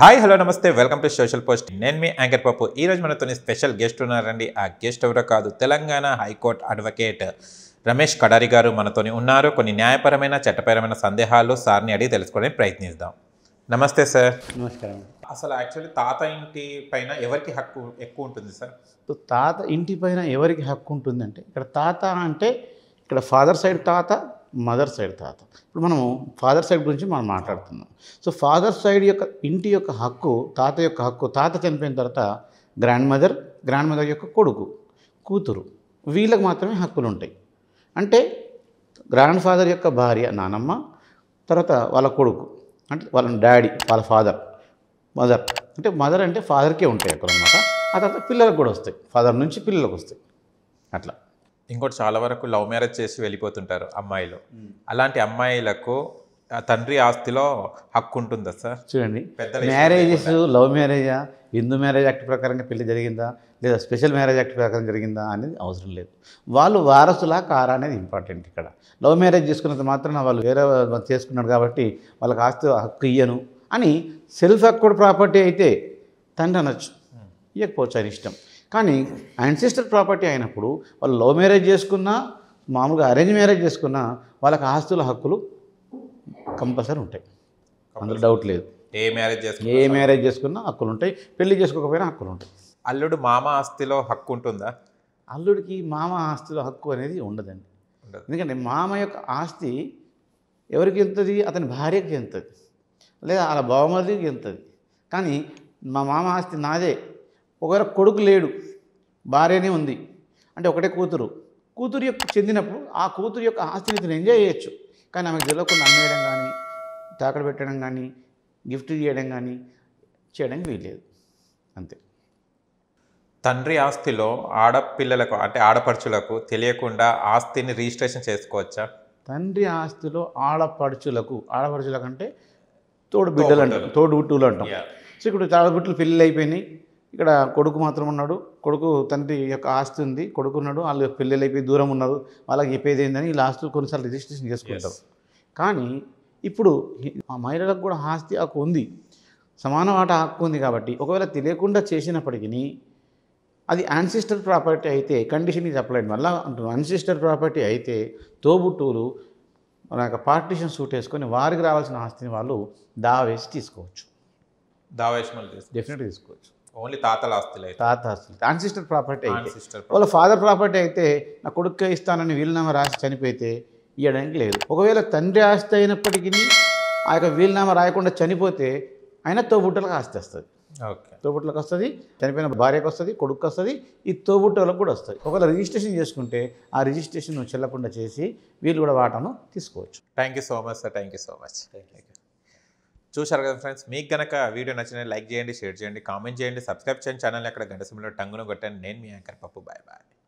Hi hello నమస్తే welcome to social post నేను మీ యాంకర్ పప్పు ఈ రోజు మనతో స్పెషల్ గెస్ట్ ఉన్నారండి ఆ గెస్ట్ ఎవరో కాదు తెలంగాణ హైకోర్టు అడ్వకేట్ రమేష్ కడారి గారు మనతోని ఉన్నారు కొన్ని న్యాయపరమైన చట్టపరమైన సందేహాలు సార్ని అడిగి తెలుసుకోవడానికి ప్రయత్నిద్దాం నమస్తే సార్ నమస్కారం అసలు యాక్చువల్లీ తాత ఇంటి పైన ఎవరికి హక్కు ఎక్కువ ఉంటుంది సార్ సో తాత ఇంటి పైన ఎవరికి హక్కు ఉంటుందంటే ఇక్కడ తాత అంటే ఇక్కడ ఫాదర్ సైడ్ తాత మదర్ సైడ్ తాత ఇప్పుడు మనము ఫాదర్ సైడ్ గురించి మనం మాట్లాడుతున్నాం సో ఫాదర్ సైడ్ యొక్క ఇంటి యొక్క హక్కు తాత యొక్క హక్కు తాత చనిపోయిన తర్వాత గ్రాండ్ మదర్ గ్రాండ్ మదర్ యొక్క కొడుకు కూతురు వీళ్ళకి మాత్రమే హక్కులు ఉంటాయి అంటే గ్రాండ్ ఫాదర్ యొక్క భార్య నానమ్మ తర్వాత వాళ్ళ కొడుకు అంటే వాళ్ళ డాడీ వాళ్ళ ఫాదర్ మదర్ అంటే మదర్ అంటే ఫాదర్కే ఉంటాయి అక్కడ అనమాట ఆ తర్వాత పిల్లలకు కూడా వస్తాయి ఫాదర్ నుంచి పిల్లలకు వస్తాయి అట్లా ఇంకోటి చాలా వరకు లవ్ మ్యారేజ్ చేసి వెళ్ళిపోతుంటారు అమ్మాయిలు అలాంటి అమ్మాయిలకు ఆ తండ్రి ఆస్తిలో హక్కు ఉంటుందా సార్ చూడండి పెద్దల మ్యారేజెస్ లవ్ మ్యారేజా హిందూ మ్యారేజ్ యాక్ట్ ప్రకారంగా పెళ్లి జరిగిందా లేదా స్పెషల్ మ్యారేజ్ యాక్ట్ ప్రకారం జరిగిందా అనేది అవసరం లేదు వాళ్ళు వారసులా కారా అనేది ఇంపార్టెంట్ ఇక్కడ లవ్ మ్యారేజ్ చేసుకున్నంత మాత్రాన వాళ్ళు వేరే వాళ్ళు చేసుకున్నారు కాబట్టి వాళ్ళకి ఆస్తి హక్కు ఇయ్యను అని సెల్ఫ్ అక్వర్డ్ ప్రాపర్టీ అయితే తండ్రి అనొచ్చు ఇవ్వకపోవచ్చు ఆయన ఇష్టం కానీ యాన్సిస్టర్ ప్రాపర్టీ అయినప్పుడు వాళ్ళు లవ్ మ్యారేజ్ చేసుకున్నా మామూలుగా అరేంజ్ మ్యారేజ్ చేసుకున్నా వాళ్ళకి ఆస్తుల హక్కులు కంపల్సరీ ఉంటాయి అందులో డౌట్ లేదు ఏ మ్యారేజ్ చేసుకున్నా ఏ మ్యారేజ్ చేసుకున్నా హక్కులు ఉంటాయి పెళ్లి చేసుకోకపోయినా హక్కులు ఉంటాయి అల్లుడు మామ ఆస్తిలో హక్కు ఉంటుందా అల్లుడికి మామ ఆస్తిలో హక్కు అనేది ఉండదండి ఉండదు. ఎందుకంటే మామ యొక్క ఆస్తి ఎవరికి ఎంతది అతని భార్యకి ఎంతది లేదా వాళ్ళ బావమరిదికి ఎంతది కానీ మా మామ ఆస్తి నాదే ఒకవేళ కొడుకు లేడు భార్యనే ఉంది అంటే ఒకటే కూతురు కూతురు యొక్క చెందినప్పుడు ఆ కూతురు యొక్క ఆస్తిని ఇతను ఎంజాయ్ చేయొచ్చు కానీ ఆమెకు తెలియకుండా అమ్మేయడం కానీ తాకడ పెట్టడం కానీ గిఫ్ట్ చేయడం కానీ చేయడానికి వీల్లేదు అంతే తండ్రి ఆస్తిలో ఆడపిల్లలకు అంటే ఆడపడుచులకు తెలియకుండా ఆస్తిని రిజిస్ట్రేషన్ చేసుకోవచ్చా తండ్రి ఆస్తిలో ఆడపడుచులకు ఆడపడుచులకు అంటే తోడు బిడ్డలు అంటారు తోడు బుట్టులు అంటాం సో ఇప్పుడు తాడబుట్టులు పెళ్ళి అయిపోయినాయి ఇక్కడ కొడుకు మాత్రం ఉన్నాడు కొడుకు తండ్రి యొక్క ఆస్తి ఉంది కొడుకు ఉన్నాడు వాళ్ళు పెళ్ళిళ్ళు అయిపోయి దూరం ఉన్నారు వాళ్ళకి చెప్పేది ఏందని ఈ ఆస్తులు కొన్నిసార్లు రిజిస్ట్రేషన్ చేసుకుంటారు కానీ ఇప్పుడు ఈ- ఆ మహిళలకు కూడా ఆస్తి హక్కు ఉంది సమాన వాటా హక్కు ఉంది కాబట్టి ఒకవేళ తెలియకుండా చేసినప్పటికీ అది యాన్సిస్టర్ ప్రాపర్టీ అయితే కండిషన్ ఈజ్ అప్లైడ్ మళ్ళీ అన్సిస్టర్ ప్రాపర్టీ అయితే తోబుట్టువులు మన యొక్క పార్టీషన్ సూట్ వేసుకొని వారికి రావాల్సిన ఆస్తిని వాళ్ళు దావా వేసి తీసుకోవచ్చు దావేష్మల్ తీసుకో డెఫినెట్గా తీసుకోవచ్చు ఓన్లీ తాతల ఆస్తులు అయితే తాత ఆస్తులు యాన్సిస్టర్ ప్రాపర్టీ అయితే సిస్టర్ వాళ్ళ ఫాదర్ ప్రాపర్టీ అయితే నా కొడుకే ఇస్తానని వీలునామా రాసి చనిపోతే ఇవ్వడానికి లేదు ఒకవేళ తండ్రి ఆస్తి అయినప్పటికీ ఆ యొక్క వీలునామా రాయకుండా చనిపోతే ఆయన తోబుట్టలకు ఆస్తి వస్తుంది ఓకే తోబుట్టులకు వస్తుంది చనిపోయిన భార్యకు వస్తుంది కొడుకు వస్తుంది ఈ తోబుట్టులకు కూడా వస్తుంది ఒకవేళ రిజిస్ట్రేషన్ చేసుకుంటే ఆ రిజిస్ట్రేషన్ చెల్లకుండా చేసి వీళ్ళు కూడా వాటాను తీసుకోవచ్చు thank you so much sir thank you so much చూశారు కదా ఫ్రెండ్స్ మీకు కనుక వీడియో నచ్చిన లైక్ చేయండి షేర్ చేయండి కామెంట్ చేయండి సబ్స్క్రైబ్ చేయండి ఛానల్ అక్కడ గంట సిమ్లో టంగును కొట్టండి నేను మీ యాంకర్ పప్పు బాయ్ బాయ్